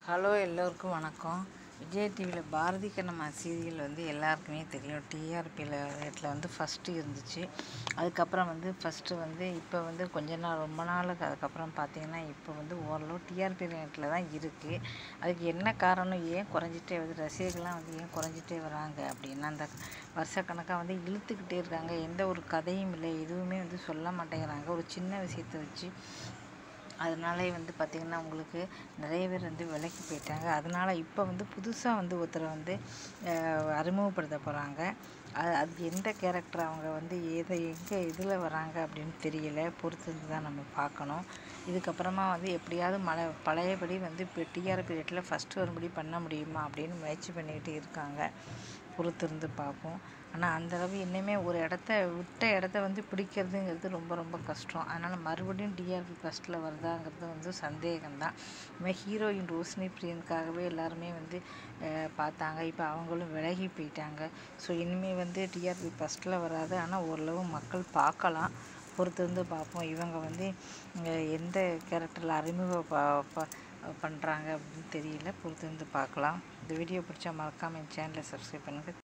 hello எல்லோருக்கும் வணக்கம் விஜய் டிவியில் பாரதி கண்ணம்மா சீரியல் வந்து எல்லாருக்குமே தெரியும் டிஆர்பியில் ரேட்டில் வந்து ஃபஸ்ட்டு இருந்துச்சு அதுக்கப்புறம் வந்து ஃபஸ்ட்டு வந்து இப்போ வந்து கொஞ்ச நாள் ரொம்ப நாளுக்கு அதுக்கப்புறம் பார்த்தீங்கன்னா இப்போ வந்து ஓரளவு டிஆர்பி ரேட்டில் தான் இருக்குது அதுக்கு என்ன காரணம் ஏன் குறைஞ்சிட்டே வருது ரசிகர்கள்லாம் வந்து ஏன் குறைஞ்சிட்டே வராங்க அப்படின்னா அந்த வருஷக்கணக்காக வந்து இழுத்துக்கிட்டே இருக்காங்க எந்த ஒரு கதையும் இல்லை எதுவுமே வந்து சொல்ல மாட்டேங்கிறாங்க ஒரு சின்ன விஷயத்தை வச்சு அதனாலே வந்து பார்த்திங்கன்னா உங்களுக்கு நிறைய பேர் வந்து விலைக்கு போயிட்டாங்க அதனால் இப்போ வந்து புதுசாக வந்து ஒருத்தரை வந்து அஹ், அறிமுகப்படுத்த போகிறாங்க அது அது எந்த கேரக்டர் அவங்க வந்து எதை எங்கே இதில் வராங்க அப்படின்னு தெரியல பொறுத்து தான் நம்ம பார்க்கணும் இதுக்கப்புறமா வந்து எப்படியாவது மழை பழையபடி வந்து இப்போ டிஆர்பி ரேட்டில் ஃபஸ்ட்டு வரும்படி பண்ண முடியுமா அப்படின்னு முயற்சி பண்ணிக்கிட்டு இருக்காங்க பொறுத்திருந்து பார்ப்போம் ஆனால் அந்தளவு இன்னுமே ஒரு இடத்த விட்ட இடத்த வந்து பிடிக்கிறதுங்கிறது ரொம்ப ரொம்ப கஷ்டம் அதனால் மறுபடியும் டிஆர்பி ஃபஸ்ட்டில் வருதாங்கிறது வந்து சந்தேகம்தான் இனிமேல் ஹீரோயின் ரோஷினி பிரியனுக்காகவே எல்லாருமே வந்து அஹ், பார்த்தாங்க இப்போ அவங்களும் விலகி போயிட்டாங்க ஸோ இனிமேல் வந்து டிஆர்பி ஃபஸ்ட்டில் வராது ஆனால் ஓரளவு மக்கள் பார்க்கலாம் பொறுத்து வந்து பார்ப்போம் இவங்க வந்து அஹ், எந்த கேரக்டரில் அறிமுக ப- ப- பண்ணுறாங்க அப்படின்னு தெரியல பொறுத்து வந்து பார்க்கலாம் இந்த வீடியோ பிடிச்சா மறக்காமல் என் சேனலை சப்ஸ்கிரைப் பண்ணுங்கள்